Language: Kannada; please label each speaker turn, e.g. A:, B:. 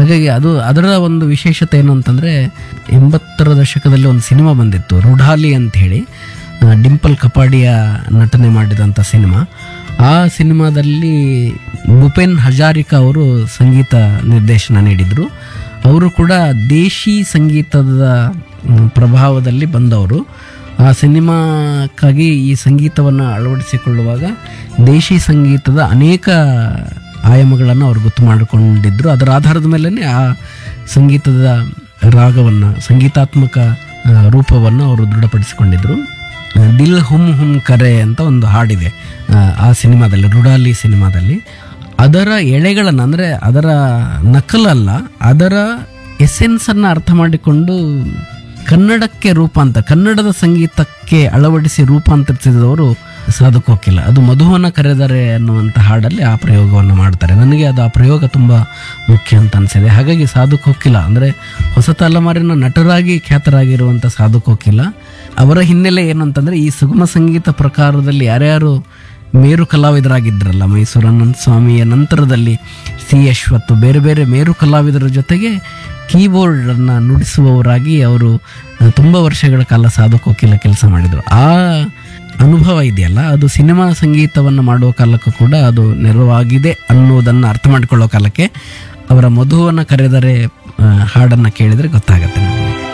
A: ಹಾಗಾಗಿ ಅದು ಅದರ ಒಂದು ವಿಶೇಷತೆ ಏನು ಅಂತಂದರೆ ಎಂಬತ್ತರ ದಶಕದಲ್ಲಿ ಒಂದು ಸಿನಿಮಾ ಬಂದಿತ್ತು ರುಢಾಲಿ ಅಂತ ಹೇಳಿ ಆ, ಡಿಂಪಲ್ ಕಪಾಡಿಯ ನಟನೆ ಮಾಡಿದಂಥ ಸಿನಿಮಾ ಆ ಸಿನಿಮಾದಲ್ಲಿ ಭೂಪೇನ್ ಹಜಾರಿಕಾ ಅವರು ಸಂಗೀತ ನಿರ್ದೇಶನ ನೀಡಿದರು ಅವರು ಕೂಡ ದೇಶಿ ಸಂಗೀತದ ಮ್, ಪ್ರಭಾವದಲ್ಲಿ ಬಂದವರು ಆ ಸಿನಿಮಾಕ್ಕಾಗಿ ಈ ಸಂಗೀತವನ್ನು ಅಳವಡಿಸಿಕೊಳ್ಳುವಾಗ ದೇಶಿ ಸಂಗೀತದ ಅನೇಕ ಆಯಾಮಗಳನ್ನು ಅವರು ಗೊತ್ತು ಮಾಡಿಕೊಂಡಿದ್ರು ಅದರ ಆಧಾರದ ಮೇಲೆ ಆ ಸಂಗೀತದ ರಾಗವನ್ನು ಸಂಗೀತಾತ್ಮಕ ಆ, ರೂಪವನ್ನು ಅವರು ದೃಢಪಡಿಸಿಕೊಂಡಿದ್ರು ದಿಲ್ ಹುಮ್ ಹುಮ್ ಕರೆ ಅಂತ ಒಂದು ಹಾಡಿದೆ ಆ, ಆ ಸಿನಿಮಾದಲ್ಲಿ ರುಡಾಲಿ ಸಿನಿಮಾದಲ್ಲಿ ಅದರ ಎಳೆಗಳನ್ನು ಅಂದರೆ ಅದರ ನಕಲಲ್ಲ ಅದರ ಎಸೆನ್ಸನ್ನು ಅರ್ಥ ಮಾಡಿಕೊಂಡು ಕನ್ನಡಕ್ಕೆ ರೂಪಾಂತರ ಕನ್ನಡದ ಸಂಗೀತಕ್ಕೆ ಅಳವಡಿಸಿ ರೂಪಾಂತರಿಸಿದವರು ಸಾಧು ಕೋಕಿಲ ಅದು ಮಧುವನ ಕರೆದರೆ ಅನ್ನುವಂಥ ಹಾಡಲ್ಲಿ ಆ ಪ್ರಯೋಗವನ್ನು ಮಾಡ್ತಾರೆ ನನಗೆ ಅದು ಆ ಪ್ರಯೋಗ ತುಂಬ ಮುಖ್ಯ ಅಂತ ಅನಿಸಿದೆ ಹಾಗಾಗಿ ಸಾಧು ಕೋಕಿಲ ಅಂದರೆ ಹೊಸ ತಲೆಮಾರಿನ ನಟರಾಗಿ ಖ್ಯಾತರಾಗಿರುವಂಥ ಸಾಧು ಕೋಕಿಲ ಅವರ ಹಿನ್ನೆಲೆ ಏನು ಅಂತಂದರೆ ಈ ಸುಗಮ ಸಂಗೀತ ಪ್ರಕಾರದಲ್ಲಿ ಯಾರ್ಯಾರು ಮೇರು ಕಲಾವಿದರಾಗಿದ್ದರಲ್ಲ ಮೈಸೂರು ಅನಂತ ಸ್ವಾಮಿಯ ನಂತರದಲ್ಲಿ ಸಿ ಅಶ್ವತ್ ಬೇರೆ ಬೇರೆ ಮೇರು ಕಲಾವಿದರ ಜೊತೆಗೆ ಕೀಬೋರ್ಡನ್ನು ನುಡಿಸುವವರಾಗಿ ಅವರು ತುಂಬ ವರ್ಷಗಳ ಕಾಲ ಸಾಧು ಕೋಕಿಲ ಕೆಲಸ ಮಾಡಿದರು ಆ ಅನುಭವ ಇದೆಯಲ್ಲ ಅದು ಸಿನಿಮಾ ಸಂಗೀತವನ್ನು ಮಾಡುವ ಕಾಲಕ್ಕೂ ಕೂಡ ಅದು ನೆರವಾಗಿದೆ ಅನ್ನೋದನ್ನು ಅರ್ಥ ಮಾಡಿಕೊಳ್ಳೋ ಕಾಲಕ್ಕೆ ಅವರ ಮಧುವನ್ನು ಕರೆದರೆ ಆ, ಹಾಡನ್ನು ಕೇಳಿದರೆ ಗೊತ್ತಾಗತ್ತೆ ನಮಗೆ